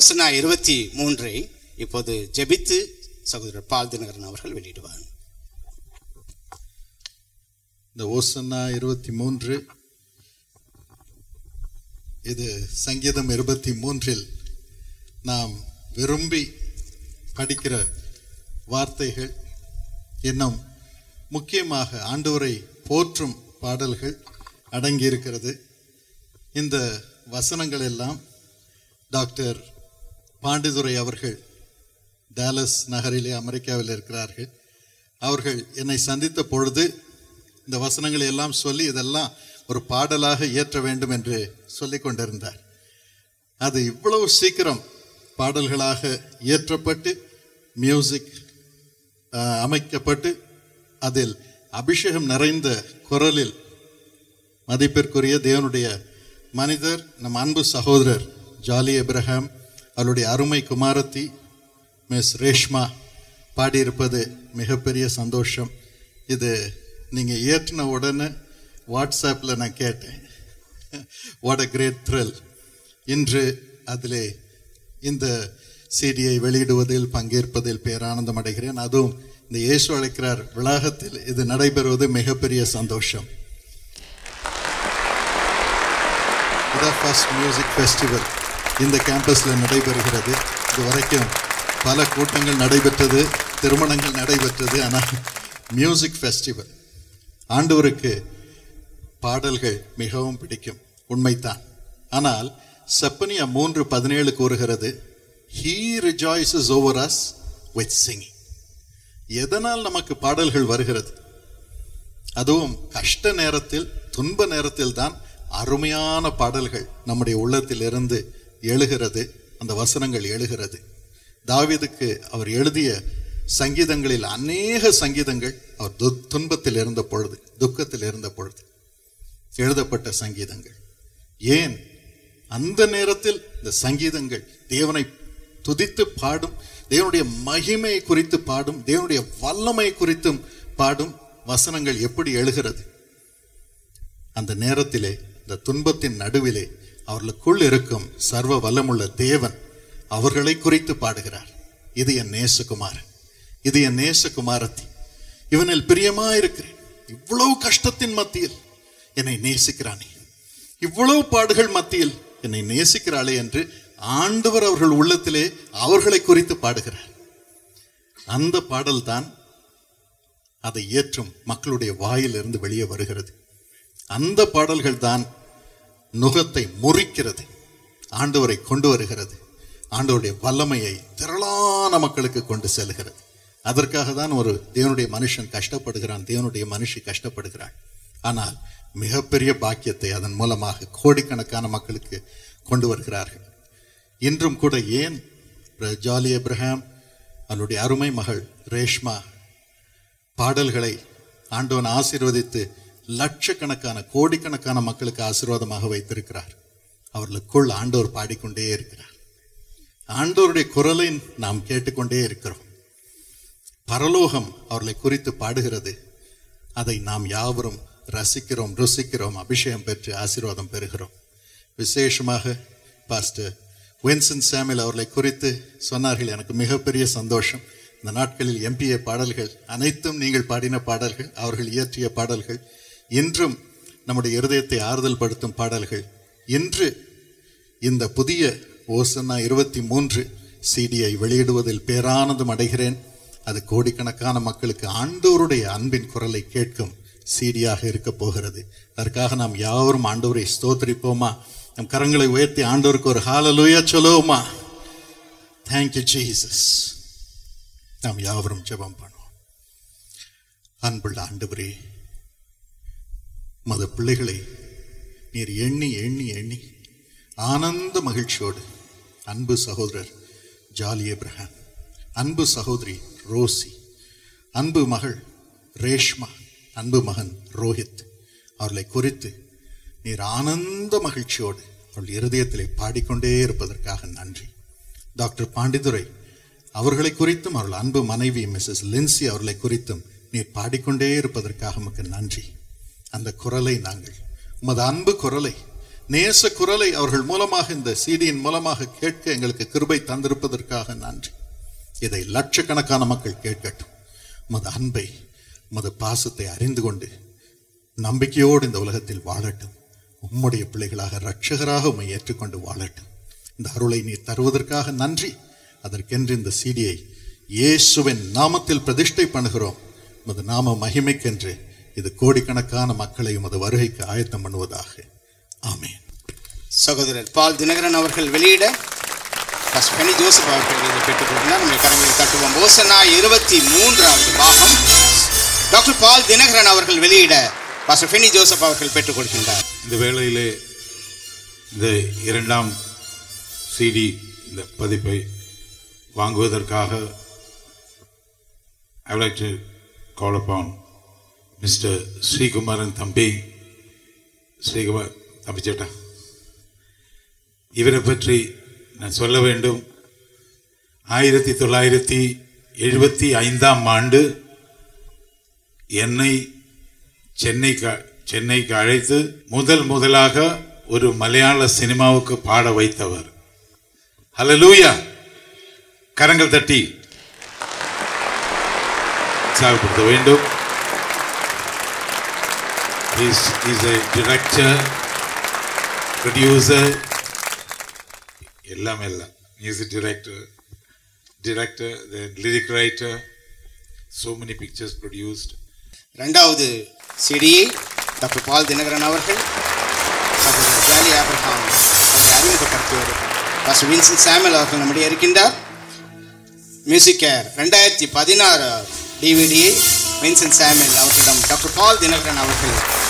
ஓசனா இருபத்தி மூன்றை இப்போது ஜெபித்து சகோதரர் பால் தினகரன் அவர்கள் வெளியிடுவார் இந்த ஓசன்னா இருபத்தி மூன்று இது சங்கீதம் இருபத்தி மூன்றில் நாம் விரும்பி படிக்கிற வார்த்தைகள் இன்னும் முக்கியமாக ஆண்டவரை போற்றும் பாடல்கள் அடங்கியிருக்கிறது இந்த வசனங்கள் எல்லாம் டாக்டர் பாண்டிதுரை அவர்கள் டாலஸ் நகரிலே அமெரிக்காவில் இருக்கிறார்கள் அவர்கள் என்னை சந்தித்த பொழுது இந்த வசனங்களை எல்லாம் சொல்லி இதெல்லாம் ஒரு பாடலாக இயற்ற வேண்டும் என்று சொல்லிக் கொண்டிருந்தார் அது இவ்வளவு சீக்கிரம் பாடல்களாக இயற்றப்பட்டு மியூசிக் ஆஹ், அமைக்கப்பட்டு அதில் அபிஷேகம் நிறைந்த குரலில் மதிப்பிற்குரிய தேவனுடைய மனிதர் நம் அன்பு சகோதரர் ஜாலி எப்ரஹாம் அவருடைய அருமை குமாரத்தி மிஸ் ரேஷ்மா பாடியிருப்பது மிகப்பெரிய சந்தோஷம் இது நீங்கள் இயற்றின உடனே வாட்ஸ்அப்பில் நான் கேட்டேன் வாட் அ கிரேட் த்ரில் இன்று அதிலே இந்த சிடியை வெளியிடுவதில் பங்கேற்பதில் பேரானந்தம் அடைகிறேன் அதுவும் இந்த இயேசு அழைக்கிறார் வளாகத்தில் இது நடைபெறுவது மிகப்பெரிய சந்தோஷம் இதான் ஃபர்ஸ்ட் மியூசிக் ஃபெஸ்டிவல் இந்த கேம்பஸில் நடைபெறுகிறது இது வரைக்கும் பல கூட்டங்கள் நடைபெற்றது திருமணங்கள் நடைபெற்றது ஆனால் மியூசிக் ஃபெஸ்டிவல் ஆண்டவருக்கு பாடல்கள் மிகவும் பிடிக்கும் உண்மைதான் ஆனால் செப்பனியா மூன்று பதினேழு கூறுகிறது he rejoices over us with singing எதனால் நமக்கு பாடல்கள் வருகிறது அதுவும் கஷ்ட நேரத்தில் துன்ப நேரத்தில் தான் அருமையான பாடல்கள் நம்முடைய உள்ளத்திலிருந்து எழுகிறது அந்த வசனங்கள் எழுகிறது தாவீதுக்கு அவர் எழுதிய சங்கீதங்களில் அநேக சங்கீதங்கள் அவர் து- துன்பத்தில் இருந்த பொழுது துக்கத்தில் இருந்த பொழுது எழுதப்பட்ட சங்கீதங்கள் ஏன் அந்த நேரத்தில் இந்த சங்கீதங்கள் தேவனை துதித்து பாடும் தேவனுடைய மகிமை குறித்து பாடும் தேவனுடைய வல்லமை குறித்தும் பாடும் வசனங்கள் எப்படி எழுகிறது அந்த நேரத்திலே இந்த துன்பத்தின் நடுவிலே அவர்களுக்குள் இருக்கும் சர்வ வல்லமுள்ள தேவன் அவர்களை குறித்து பாடுகிறார் இது என் நேசகுமாரன் இது என் நேசகுமாரத்தி இவனில் பிரியமா இருக்கிறேன் இவ்வளவு கஷ்டத்தின் மத்தியில் என்னை நேசிக்கிறானே இவ்வளவு பாடுகள் மத்தியில் என்னை நேசிக்கிறாளே என்று ஆண்டவர் அவர்கள் உள்ளத்திலே அவர்களை குறித்து பாடுகிறார் அந்த பாடல்தான் அதை ஏற்றும் மக்களுடைய வாயிலிருந்து வெளியே வருகிறது அந்த பாடல்கள் தான் நுகத்தை முறிக்கிறது ஆண்டவரை கொண்டு வருகிறது ஆண்டவருடைய வல்லமையை திரளான மக்களுக்கு கொண்டு செல்கிறது அதற்காக தான் ஒரு தேவனுடைய மனுஷன் கஷ்டப்படுகிறான் தேவனுடைய மனுஷி கஷ்டப்படுகிறாள் ஆனால் மிகப்பெரிய பாக்கியத்தை அதன் மூலமாக கோடிக்கணக்கான மக்களுக்கு கொண்டு வருகிறார்கள் இன்றும் கூட ஏன் பிர- ஜாலி எப்ரஹாம் அவனுடைய அருமை மகள் ரேஷ்மா பாடல்களை ஆண்டவன் ஆசீர்வதித்து லட்சக்கணக்கான கோடிக்கணக்கான மக்களுக்கு ஆசீர்வாதமாக வைத்திருக்கிறார் அவர்களுக்குள் ஆண்டவர் பாடிக்கொண்டே இருக்கிறார் ஆண்டவருடைய குரலை நாம் கேட்டுக்கொண்டே இருக்கிறோம் பரலோகம் அவர்களை குறித்து பாடுகிறது அதை நாம் யாவரும் ரசிக்கிறோம் ருசிக்கிறோம் அபிஷேகம் பெற்று ஆசீர்வாதம் பெறுகிறோம் விசேஷமாக பாஸ்டர் வின்சன் சாமில் அவர்களை குறித்து சொன்னார்கள் எனக்கு மிகப்பெரிய சந்தோஷம் இந்த நாட்களில் எம்பிஏ பாடல்கள் அனைத்தும் நீங்கள் பாடின பாடல்கள் அவர்கள் இயற்றிய பாடல்கள் இன்றும் நம்முடைய இருதயத்தை ஆறுதல் படுத்தும் பாடல்கள் இன்று இந்த புதிய ஓசன்னா இருபத்தி மூன்று சிடியை வெளியிடுவதில் பேரானந்தம் அடைகிறேன் அது கோடிக்கணக்கான மக்களுக்கு ஆண்டவருடைய அன்பின் குரலை கேட்கும் சிடியாக இருக்க போகிறது அதற்காக நாம் யாவரும் ஆண்டவரை ஸ்தோத்திரிப்போமா நம் கரங்களை உயர்த்தி ஆண்டவருக்கு ஒரு ஹாலலூயா சொல்லுவோமா தேங்க்யூ ஜீசஸ் நாம் யாவரும் ஜெபம் பண்ணுவோம் அன்புள்ள ஆண்டவரே மத பிள்ளைகளை நீர் எண்ணி எண்ணி எண்ணி ஆனந்த மகிழ்ச்சியோடு அன்பு சகோதரர் ஜாலி எப்ரஹாம் அன்பு சகோதரி ரோசி அன்பு மகள் ரேஷ்மா அன்பு மகன் ரோஹித் அவர்களை குறித்து நீர் ஆனந்த மகிழ்ச்சியோடு அவள் இருதயத்திலே பாடிக்கொண்டே இருப்பதற்காக நன்றி டாக்டர் பாண்டிதுரை அவர்களை குறித்தும் அவர்கள் அன்பு மனைவி மிஸ்ஸஸ் லின்சி அவர்களை குறித்தும் நீர் பாடிக்கொண்டே இருப்பதற்காக உமக்கு நன்றி அந்த குரலை நாங்கள் உமது அன்பு குரலை நேச குரலை அவர்கள் மூலமாக இந்த சீடியின் மூலமாக கேட்க எங்களுக்கு கிருபை தந்திருப்பதற்காக நன்றி இதை லட்சக்கணக்கான மக்கள் கேட்கட்டும் உமது அன்பை உமது பாசத்தை அறிந்து கொண்டு நம்பிக்கையோடு இந்த உலகத்தில் வாழட்டும் உம்முடைய பிள்ளைகளாக ரட்சகராக உம்மை ஏற்றுக்கொண்டு வாழட்டும் இந்த அருளை நீ தருவதற்காக நன்றி அதற்கென்று இந்த சீடியை இயேசுவின் நாமத்தில் பிரதிஷ்டை பண்ணுகிறோம் உமது நாம மகிமைக்கென்று இது கோடிக்கணக்கான மக்களை உமது வருகைக்கு ஆயத்தம் பண்ணுவதாக ஆமென் சகோதரர் பால் தினகரன் அவர்கள் வெளியிட பாஸ்டர் பெனி ஜோசப் அவர்கள் இதை பெற்றுக் கொடுக்கிறார் நம்முடைய கரங்களில் தட்டுவோம் ஓசனா இருபத்தி மூன்றாவது பாகம் டாக்டர் பால் தினகரன் அவர்கள் வெளியிட பாஸ்டர் ஃபெனி ஜோசப் அவர்கள் பெற்றுக் கொடுக்கின்றார் இந்த வேளையிலே இந்த இரண்டாம் சிடி இந்த பதிப்பை வாங்குவதற்காக ஐ லைக் டு கால் அப்பான் மிஸ்டர் ஸ்ரீகுமாரன் தம்பி ஸ்ரீகுமார் தம்பி சேட்டா இவரை பற்றி நான் சொல்ல வேண்டும் ஆயிரத்தி தொள்ளாயிரத்தி எழுபத்தி ஐந்தாம் ஆண்டு என்னை சென்னைக்கு சென்னைக்கு அழைத்து முதல் முதலாக ஒரு மலையாள சினிமாவுக்கு பாட வைத்தவர் ஹalleluya கரங்கள் தட்டி உற்சாகப்படுத்த வேண்டும் He's, he's a director, producer, எல்லாம் எல்லாம் music director director lyric writer so many pictures produced இரண்டாவது சிடியை டாக்டர் பால் தினகரன் அவர்கள் சகோதரர் ஜாலி ஆபிரகாம் அவரை அறிமுகப்படுத்தியவர் பாஸ்டர் வின்சன் சாமுவல் அவர்கள் நம்முடைய இருக்கின்றார் மியூசிக் கேர் ரெண்டாயிரத்தி பதினாறு டிவிடியை வின்சன் சாமுவல் அவர்களிடம் டாக்டர் பால் தினகரன் அவர்கள்